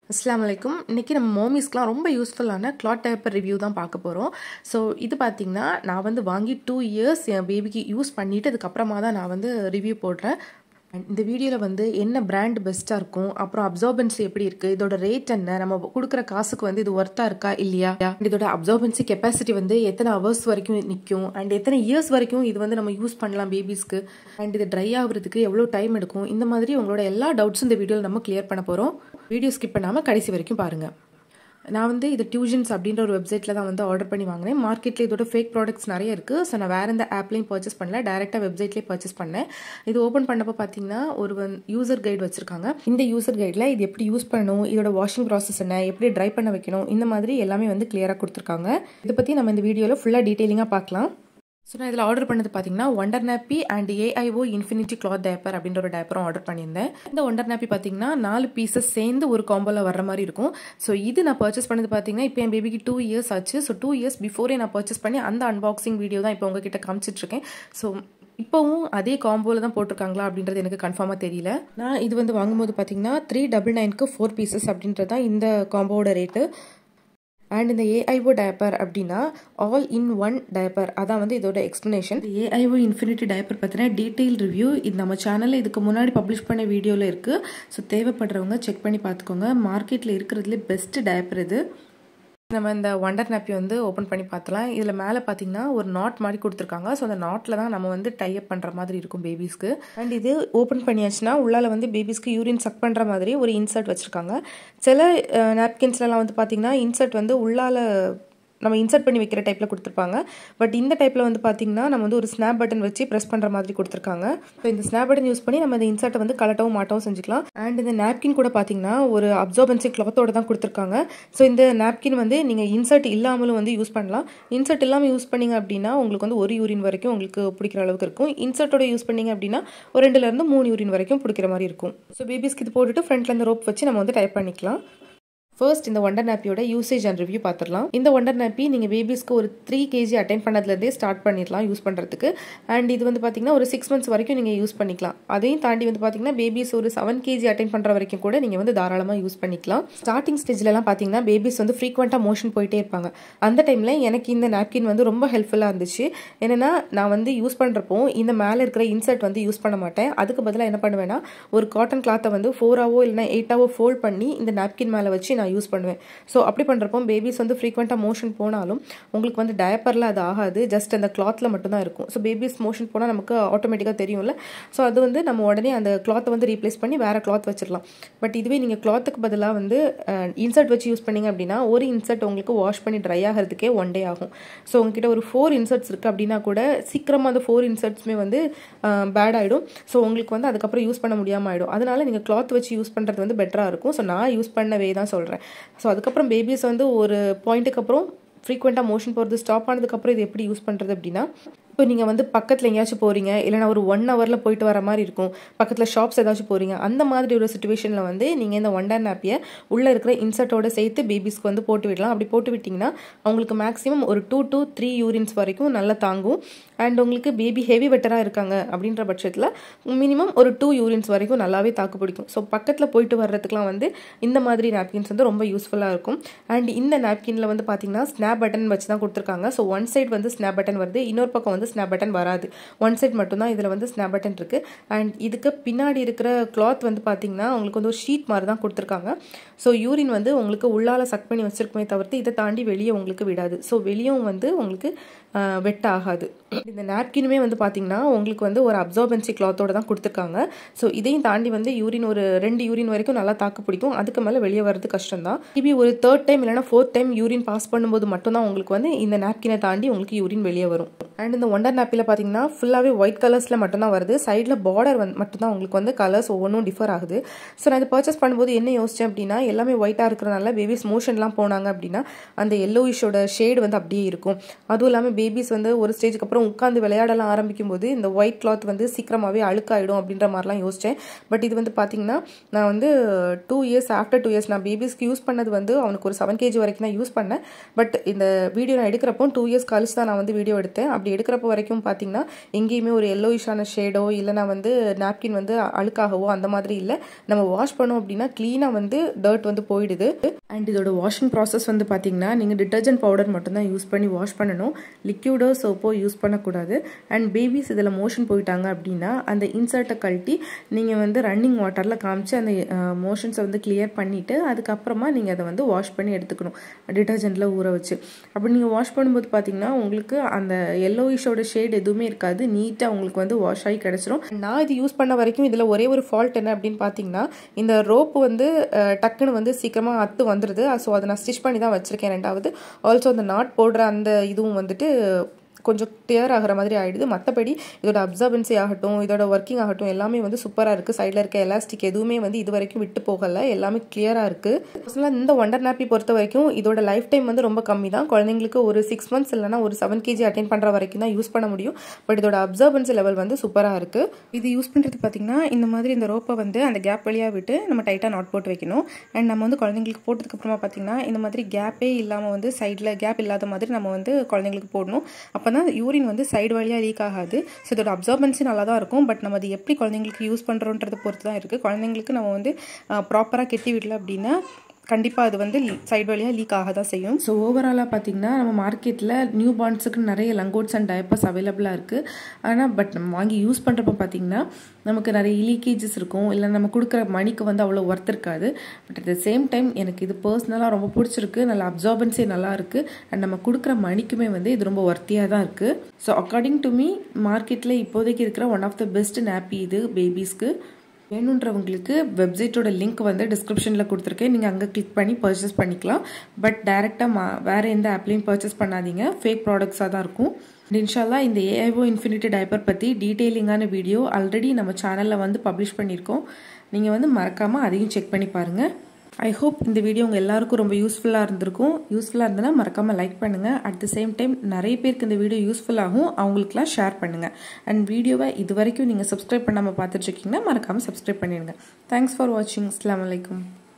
அஸ்லாம் வலைக்கும் இன்றைக்கி நம்ம மோமிஸ்க்குலாம் ரொம்ப யூஸ்ஃபுல்லான கிளாத் டேப்பர் ரிவ்யூ தான் பார்க்க போகிறோம் ஸோ இது பார்த்திங்கன்னா நான் வந்து வாங்கி டூ இயர்ஸ் என் பேபிக்கு யூஸ் பண்ணிவிட்டு அதுக்கப்புறமா தான் நான் வந்து ரிவ்யூ போடுறேன் And இந்த வீடியோவில் வந்து என்ன பிராண்ட் பெஸ்ட்டாக இருக்கும் அப்புறம் அப்சார்பன்சி எப்படி இருக்குது இதோட ரேட் என்ன நம்ம கொடுக்குற காசுக்கு வந்து இது ஒர்த்தாக இருக்கா இல்லையா And இதோட அப்சார்பன்சி கெப்பாசிட்டி வந்து எத்தனை ஹவர்ஸ் வரைக்கும் நிற்கும் அண்ட் எத்தனை இயர்ஸ் வரைக்கும் இது வந்து நம்ம யூஸ் பண்ணலாம் பேபிஸ்க்கு அண்ட் இது ட்ரை ஆகுறதுக்கு எவ்வளோ டைம் எடுக்கும் இந்த மாதிரி உங்களோட எல்லா டவுட்ஸும் இந்த வீடியோவில் நம்ம கிளியர் பண்ண போகிறோம் வீடியோ ஸ்கிப் பண்ணாமல் கடைசி வரைக்கும் பாருங்கள் நான் வந்து இது டியூஷன்ஸ் அப்படின்ற ஒரு வெப்சைட்டில் தான் வந்து ஆர்டர் பண்ணி வாங்கினேன் மார்க்கெட்டில் இதோட ஃபேக் ப்ராடக்ட்ஸ் நிறைய இருக்குது ஸோ நான் வேறு எந்த ஆப்லையும் பர்ச்சேஸ் பண்ணல டேரெக்டாக வெப்சைட்லேயே பர்ச்சேஸ் பண்ணேன் இது ஓப்பன் பண்ணப்போ பார்த்தீங்கன்னா ஒரு வந் யூசர் கைடு வச்சுருக்காங்க இந்த யூசர் கைடில் இது எப்படி யூஸ் பண்ணணும் இதோட வாஷிங் ப்ராசஸ் என்ன எப்படி ட்ரை பண்ண வைக்கணும் இந்த மாதிரி எல்லாமே வந்து கிளியராக கொடுத்துருக்காங்க இதை பற்றி நம்ம இந்த வீடியோவில் ஃபுல்லாக டீட்டெயிலிங்காக பார்க்கலாம் ஸோ நான் இதில் ஆர்டர் பண்ணது பார்த்தீங்கன்னா wonder nappy and AIO infinity cloth diaper அப்படின்ற ஒரு டேப்பரும் ஆர்டர் பண்ணியிருந்தேன் இந்த ஒண்டர் நாப்பி பார்த்தீங்கன்னா நாலு பீசஸ் சேர்ந்து ஒரு காம்போவில் வர்ற மாதிரி இருக்கும் ஸோ இது நான் பர்ச்சேஸ் பண்ணது பார்த்தீங்கன்னா இப்போ என் பேபிக்கு டூ இயர்ஸ் ஆச்சு ஸோ டூ இயர்ஸ் பிஃபோரே நான் பர்ச்சேஸ் பண்ணி அந்த அன்பாக்சிங் வீடியோ தான் இப்போ உங்ககிட்ட காமிச்சிட்ருக்கேன் ஸோ இப்போவும் அதே காம்போவில் தான் போட்டிருக்காங்களா அப்படின்றது எனக்கு கன்ஃபார்மாக தெரியல நான் இது வந்து வாங்கும்போது பார்த்தீங்கன்னா த்ரீ டபுள் நைனுக்கு ஃபோர் பீசஸ் அப்படின்றது தான் இந்த காம்போவோட ரேட்டு அண்ட் இந்த ஏஐஓ டயப்பர் அப்படின்னா ஆல் இன் ஒன் டயப்பர் அதான் வந்து இதோட எக்ஸ்ப்ளனேஷன் ஏஐஓ இன்ஃபினிட்டி டயப்பர் பற்றின டீட்டெயில் ரிவ்யூ இது நம்ம சேனலில் இதுக்கு முன்னாடி பப்ளிஷ் பண்ண வீடியோவில் இருக்குது ஸோ தேவைப்படுறவங்க செக் பண்ணி பார்த்துக்கோங்க மார்க்கெட்டில் இருக்கிறதுலே பெஸ்ட் டயப்பர் இது நம்ம இந்த ஒண்டர் நாப்பி வந்து ஓப்பன் பண்ணி பார்த்தலாம் இதில் மேலே பார்த்தீங்கன்னா ஒரு நாட் மாதிரி கொடுத்துருக்காங்க ஸோ அந்த நாட்டில் தான் நம்ம வந்து டைப் பண்ணுற மாதிரி இருக்கும் பேபிஸ்க்கு அண்ட் இது ஓப்பன் பண்ணியாச்சுன்னா உள்ளால வந்து பேபிஸ்க்கு யூரின் சக் பண்ணுற மாதிரி ஒரு இன்சர்ட் வச்சுருக்காங்க சில நாப்கின்ஸ்லலாம் வந்து பார்த்தீங்கன்னா இன்சர்ட் வந்து உள்ளால நம்ம இன்சர்ட் பண்ணி வைக்கிற டைப்பில் கொடுத்துருப்பாங்க பட் இந்த டைப்பில் வந்து பார்த்திங்கன்னா நம்ம வந்து ஒரு ஸ்னாப் பட்டன் வச்சு ப்ரெஸ் பண்ணுற மாதிரி கொடுத்துருக்காங்க ஸோ இந்த ஸ்னாப் பட்டன் யூஸ் பண்ணி நம்ம இந்த இன்சர்ட்டை வந்து கலட்டவும் மாட்டவும் செஞ்சுக்கலாம் அண்ட் இந்த நாப்கின் கூட பார்த்தீங்கன்னா ஒரு அப்சார்பன்சி கிளாத்தோட தான் கொடுத்துருக்காங்க ஸோ இந்த நாப்கின் வந்து நீங்கள் இன்சர்ட் இல்லாமலும் வந்து யூஸ் பண்ணலாம் இன்சர்ட் இல்லாமல் யூஸ் பண்ணிங்க அப்படின்னா உங்களுக்கு வந்து ஒரு யூரின் வரைக்கும் உங்களுக்கு பிடிக்கிற அளவுக்கு இருக்கும் இன்சர்ட்டோட யூஸ் பண்ணிங்க அப்படின்னா ஒரு ரெண்டுலேருந்து மூணு யூரின் வரைக்கும் பிடிக்கிற மாதிரி இருக்கும் ஸோ பேபிஸ்க்கு இது போட்டுட்டு ஃப்ரண்ட்ல இந்த ரோப் வச்சு நம்ம வந்து டைப் பண்ணிக்கலாம் ஃபர்ஸ்ட் இந்த ஒண்டர் நாப்பியோட யூசேஜ் அண்ட் ரிவ்யூ பார்த்துடலாம் இந்த ஒண்டர் நாப்பி நீங்கள் பேபிஸ்க்கு ஒரு த்ரீ கேஜி அட்டைன் பண்ணதுலேருந்தே ஸ்டார்ட் பண்ணிடலாம் யூஸ் பண்ணுறதுக்கு அண்ட் இது வந்து பார்த்தீங்கன்னா ஒரு சிக்ஸ் மந்த்ஸ் வரைக்கும் நீங்கள் யூஸ் பண்ணிக்கலாம் அதையும் தாண்டி வந்து பார்த்தீங்கன்னா பேபிஸ் ஒரு செவன் கேஜி அட்டைன் பண்ணுற வரைக்கும் கூட நீங்கள் வந்து தாராளமாக யூஸ் பண்ணிக்கலாம் ஸ்டார்டிங் ஸ்டேஜ்லலாம் பார்த்தீங்கன்னா பேபிஸ் வந்து ஃப்ரீக்வெண்ட்டாக மோஷன் போயிட்டே இருப்பாங்க அந்த டைமில் எனக்கு இந்த நாப்கின் வந்து ரொம்ப ஹெல்ப்ஃபுல்லாக இருந்துச்சு என்னென்னா நான் வந்து யூஸ் பண்ணுறப்போ இந்த மேலே இருக்கிற இன்சர்ட் வந்து யூஸ் பண்ண மாட்டேன் அதுக்கு பதிலாக என்ன பண்ணுவேன்னா ஒரு காட்டன் கிளாத்தை வந்து ஃபோராவோ இல்லைனா எயிட்டாவோ ஃபோல்ட் பண்ணி இந்த நாப்கின் மேலே வச்சு நான் யூஸ் பண்ணுவேன் ஸோ அப்படி பண்ணுறப்போ பேபிஸ் வந்து ஃப்ரீக்வெண்ட்டாக மோஷன் போனாலும் உங்களுக்கு வந்து டயப்பரில் அது ஆகாது ஜஸ்ட் அந்த கிளாத்தில் மட்டும்தான் இருக்கும் ஸோ பேபிஸ் மோஷன் போனால் நமக்கு ஆட்டோமேட்டிக்காக தெரியும்ல ஸோ அது வந்து நம்ம உடனே அந்த கிளாத்தை வந்து ரீப்ளேஸ் பண்ணி வேறு கிளாத் வச்சிடலாம் பட் இதுவே நீங்கள் கிளாத்துக்கு பதிலாக வந்து இன்சர்ட் வச்சு யூஸ் பண்ணிங்க அப்படின்னா ஒரு இன்சர்ட் உங்களுக்கு வாஷ் பண்ணி ட்ரை ஆகிறதுக்கே ஒன் டே ஆகும் ஸோ உங்ககிட்ட ஒரு ஃபோர் இன்சர்ட்ஸ் இருக்குது அப்படின்னா கூட சீக்கிரமாக அந்த ஃபோர் இன்சர்ட்ஸுமே வந்து பேட் ஆகிடும் ஸோ உங்களுக்கு வந்து அதுக்கப்புறம் யூஸ் பண்ண முடியாமல் ஆகிடும் அதனால நீங்கள் கிளாத் வச்சு யூஸ் பண்ணுறது வந்து பெட்டராக இருக்கும் ஸோ நான் யூஸ் பண்ணவே தான் சொல்கிறேன் ஸோ அதுக்கப்புறம் பேபிஸ் வந்து ஒரு பாயிண்ட்டுக்கு அப்புறம் ஃப்ரீக்வெண்ட்டாக மோஷன் போகிறது ஸ்டாப் ஆனதுக்கப்புறம் இது எப்படி யூஸ் பண்ணுறது அப்படின்னா இப்போ நீங்கள் வந்து பக்கத்தில் எங்கேயாச்சும் போகிறீங்க இல்லைனா ஒரு ஒன் ஹவரில் போயிட்டு வர மாதிரி இருக்கும் பக்கத்தில் ஷாப்ஸ் ஏதாச்சும் போகிறீங்க அந்த மாதிரி ஒரு சுச்சுவேஷனில் வந்து நீங்கள் இந்த ஒண்டர் நாப்பியை உள்ளே இருக்கிற இன்சர்ட்டோட சேர்த்து பேபிஸ்க்கு வந்து போட்டு விடலாம் அப்படி போட்டு விட்டிங்கன்னா அவங்களுக்கு மேக்ஸிமம் ஒரு டூ டு த்ரீ யூரின்ஸ் வரைக்கும் நல்லா தாங்கும் அண்ட் உங்களுக்கு பேபி ஹெவி வெட்டராக இருக்காங்க அப்படின்ற பட்சத்தில் மினிமம் ஒரு டூ யூரின்ஸ் வரைக்கும் நல்லாவே தாக்கு பிடிக்கும் ஸோ பக்கத்தில் போயிட்டு வர்றதுக்குலாம் வந்து இந்த மாதிரி நாப்கின்ஸ் வந்து ரொம்ப யூஸ்ஃபுல்லாக இருக்கும் அண்ட் இந்த நாப்கினில் வந்து பார்த்தீங்கன்னா ஸ்னாப் பட்டன் வச்சு தான் கொடுத்துருக்காங்க ஸோ ஒன் சைட் வந்து ஸ்னாப் பட்டன் வருது இன்னொரு பக்கம் வந்து ஸ்னாப் பட்டன் வராது ஒன் சைட் மட்டும்தான் இதில் வந்து ஸ்னாப் பட்டன் இருக்குது அண்ட் இதுக்கு பின்னாடி இருக்கிற கிளாத் வந்து பார்த்தீங்கன்னா உங்களுக்கு வந்து ஒரு ஷீட் மாதிரி தான் கொடுத்துருக்காங்க ஸோ யூரின் வந்து உங்களுக்கு உள்ளால் சக் பண்ணி வச்சிருக்குமே தவிர்த்து இதை தாண்டி வெளியே உங்களுக்கு விடாது ஸோ வெளியும் வந்து உங்களுக்கு வெட் ஆகாது இந்த நாப்கினுமே வந்து பார்த்தீங்கன்னா உங்களுக்கு வந்து ஒரு அப்சார்பன்சி கிளாத்தோட தான் கொடுத்துருக்காங்க ஸோ இதையும் தாண்டி வந்து யூரின் ஒரு ரெண்டு யூரின் வரைக்கும் நல்லா தாக்கு பிடிக்கும் அதுக்கு மேலே வெளியே வர்றது கஷ்டம் தான் மேபி ஒரு தேர்ட் டைம் இல்லைனா ஃபோர்த் டைம் யூரின் பாஸ் பண்ணும்போது மட்டும்தான் உங்களுக்கு வந்து இந்த நாப்கினை தாண்டி உங்களுக்கு யூரின் வெளியே வரும் அண்ட் இந்த ஒண்டர் நாப்பில் பார்த்தீங்கன்னா ஃபுல்லாகவே ஒயிட் கலர்ஸில் மட்டும்தான் வருது சைடில் பார்டர் வந்து மட்டும்தான் உங்களுக்கு வந்து கலர்ஸ் ஒவ்வொன்றும் டிஃபர் ஆகுது ஸோ நான் இது பர்ச்சேஸ் பண்ணும்போது என்ன யோசிச்சேன் அப்படின்னா எல்லாமே ஒயிட்டாக இருக்கிறனால பேபிஸ் மோஷன்லாம் போனாங்க அப்படின்னா அந்த எல்லோயிஷோட ஷேடு வந்து அப்படியே இருக்கும் அதுவும் இல்லாமல் பேபிஸ் வந்து ஒரு ஸ்டேஜுக்கு அப்புறம் உட்காந்து விளையாடலாம் ஆரம்பிக்கும் போது இந்த ஒயிட் கிளாத் வந்து சீக்கிரமாகவே அழுக்காயிடும் அப்படின்ற மாதிரிலாம் யோசித்தேன் பட் இது வந்து பார்த்தீங்கன்னா நான் வந்து two years after two years நான் பேபிஸ்க்கு யூஸ் பண்ணது வந்து அவனுக்கு ஒரு செவன் கேஜி வரைக்கும் தான் யூஸ் பண்ணேன் பட் இந்த வீடியோ நான் எடுக்கிறப்போ டூ இயர்ஸ் கழிச்சு தான் நான் வந்து வீடியோ எடுத்தேன் அப்படி அப்படி எடுக்கிறப்ப வரைக்கும் பார்த்தீங்கன்னா எங்கேயுமே ஒரு எல்லோயிஷான ஷேடோ இல்லைனா வந்து நாப்கின் வந்து அழுக்காகவோ அந்த மாதிரி இல்லை நம்ம வாஷ் பண்ணோம் அப்படின்னா க்ளீனாக வந்து டர்ட் வந்து போயிடுது அண்ட் இதோட வாஷிங் ப்ராசஸ் வந்து பார்த்தீங்கன்னா நீங்கள் டிட்டர்ஜென்ட் பவுடர் மட்டும்தான் யூஸ் பண்ணி வாஷ் பண்ணணும் லிக்யூடோ சோப்போ யூஸ் பண்ணக்கூடாது அண்ட் பேபிஸ் இதில் மோஷன் போயிட்டாங்க அப்படின்னா அந்த இன்சர்ட்டை கழட்டி நீங்கள் வந்து ரன்னிங் வாட்டரில் காமிச்சு அந்த மோஷன்ஸை வந்து கிளியர் பண்ணிவிட்டு அதுக்கப்புறமா நீங்கள் அதை வந்து வாஷ் பண்ணி எடுத்துக்கணும் டிட்டர்ஜென்ட்டில் ஊற வச்சு அப்படி நீங்கள் வாஷ் பண்ணும்போது பார்த்தீங்கன்னா உங்களுக்கு அந்த எல்லோயிஷோட ஷேட் எதுவுமே இருக்காது நீட்டாக உங்களுக்கு வந்து வாஷ் ஆகி கிடச்சிரும் நான் இது யூஸ் பண்ண வரைக்கும் இதில் ஒரே ஒரு ஃபால்ட் என்ன அப்படின்னு பார்த்தீங்கன்னா இந்த ரோப் வந்து டக்குன்னு வந்து சீக்கிரமாக அத்து வந்துடுது ஸோ அதை நான் ஸ்டிச் பண்ணி தான் வச்சுருக்கேன் ரெண்டாவது ஆல்சோ அந்த நாட் போடுற அந்த இதுவும் வந்துட்டு கொஞ்சம் கிளியர் ஆகிற மாதிரி ஆகிடுது மற்றபடி இதோட அப்சர்பன்சி ஆகட்டும் இதோட ஒர்க்கிங் ஆகட்டும் எல்லாமே வந்து சூப்பராக இருக்குது சைடில் இருக்க எலாஸ்டிக் எதுவுமே வந்து இது வரைக்கும் விட்டு போகலை எல்லாமே கிளியராக இருக்குது பர்சனலாக இந்த ஒண்டர் நாப்பி பொறுத்த வரைக்கும் இதோட லைஃப் டைம் வந்து ரொம்ப கம்மி தான் குழந்தைங்களுக்கு ஒரு சிக்ஸ் மந்த்ஸ் இல்லைனா ஒரு செவன் கேஜி அட்டைன் பண்ணுற வரைக்கும் தான் யூஸ் பண்ண முடியும் பட் இதோட அப்சர்பன்சி லெவல் வந்து சூப்பராக இருக்குது இது யூஸ் பண்ணுறது பார்த்திங்கன்னா இந்த மாதிரி இந்த ரோப்பை வந்து அந்த கேப் வழியாக விட்டு நம்ம டைட்டாக நாட் போட்டு வைக்கணும் அண்ட் நம்ம வந்து குழந்தைங்களுக்கு போட்டதுக்கப்புறமா பார்த்திங்கன்னா இந்த மாதிரி கேப்பே இல்லாமல் வந்து சைடில் கேப் இல்லாத மாதிரி நம்ம வந்து குழந்தைங்களுக்கு போடணும் அப்போ தான் யூரின் வந்து சைடு வழியாக லீக் ஆகாது ஸோ இதோட அப்சர்பன்ஸி நல்லா தான் இருக்கும் பட் நம்ம அது எப்படி குழந்தைங்களுக்கு யூஸ் பண்ணுறோன்றதை பொறுத்து தான் இருக்குது குழந்தைங்களுக்கு நம்ம வந்து ப்ராப்பராக கெட்டி விடல அப்படின்னா கண்டிப்பாக அது வந்து சைடு வழியாக லீக் ஆக தான் செய்யும் ஸோ ஓவராலாக பார்த்தீங்கன்னா நம்ம மார்க்கெட்டில் நியூ பார்ன்ஸுக்கு நிறைய லங்கோட்ஸ் அண்ட் டயப்பர்ஸ் அவைலபிளாக இருக்குது ஆனால் பட் நம்ம வாங்கி யூஸ் பண்ணுறப்ப பார்த்தீங்கன்னா நமக்கு நிறைய லீக்கேஜஸ் இருக்கும் இல்லை நம்ம கொடுக்குற மணிக்கு வந்து அவ்வளோ ஒர்த் இருக்காது but at the same time எனக்கு இது பர்சனலாக ரொம்ப பிடிச்சிருக்கு நல்ல அப்சார்பன்ஸே நல்லா இருக்குது அண்ட் நம்ம கொடுக்குற மணிக்குமே வந்து இது ரொம்ப ஒர்த்தியாக தான் இருக்குது ஸோ அக்கார்டிங் டு மீ மார்க்கெட்டில் இப்போதைக்கு இருக்கிற one of the best nappy இது பேபிஸ்க்கு வேணுன்றவங்களுக்கு வெப்சைட்டோட லிங்க் வந்து டிஸ்கிரிப்ஷனில் கொடுத்துருக்கேன் நீங்கள் அங்கே கிளிக் பண்ணி பர்ச்சேஸ் பண்ணிக்கலாம் பட் டேரெக்டாக மா வேறு எந்த ஆப்லேயும் பர்ச்சேஸ் பண்ணாதீங்க ஃபேக் ப்ராடக்ட்ஸாக தான் இருக்கும் இன்ஷால்லா இந்த ஏஐஓ இன்ஃபினிட்டி டைப்பர் பற்றி டீட்டெயிலிங்கான வீடியோ ஆல்ரெடி நம்ம சேனலில் வந்து பப்ளிஷ் பண்ணியிருக்கோம் நீங்கள் வந்து மறக்காமல் அதையும் செக் பண்ணி பாருங்கள் ஐ ஹோப் இந்த வீடியோ உங்கள் எல்லாருக்கும் ரொம்ப யூஸ்ஃபுல்லாக இருந்திருக்கும் யூஸ்ஃபுல்லாக இருந்ததுன்னா மறக்காமல் லைக் பண்ணுங்கள் அட் த சேம் டைம் நிறைய பேருக்கு இந்த வீடியோ யூஸ்ஃபுல்லாகும் அவங்களுக்குலாம் ஷேர் பண்ணுங்கள் அண்ட் வீடியோவை இது வரைக்கும் நீங்கள் சப்ஸ்கிரைப் பண்ணாமல் பார்த்துட்ருக்கீங்கன்னா மறக்காமல் சப்ஸ்கிரைப் பண்ணிடுங்க தேங்க்ஸ் ஃபார் வாட்சிங் அஸ்லாம் வலைக்கம்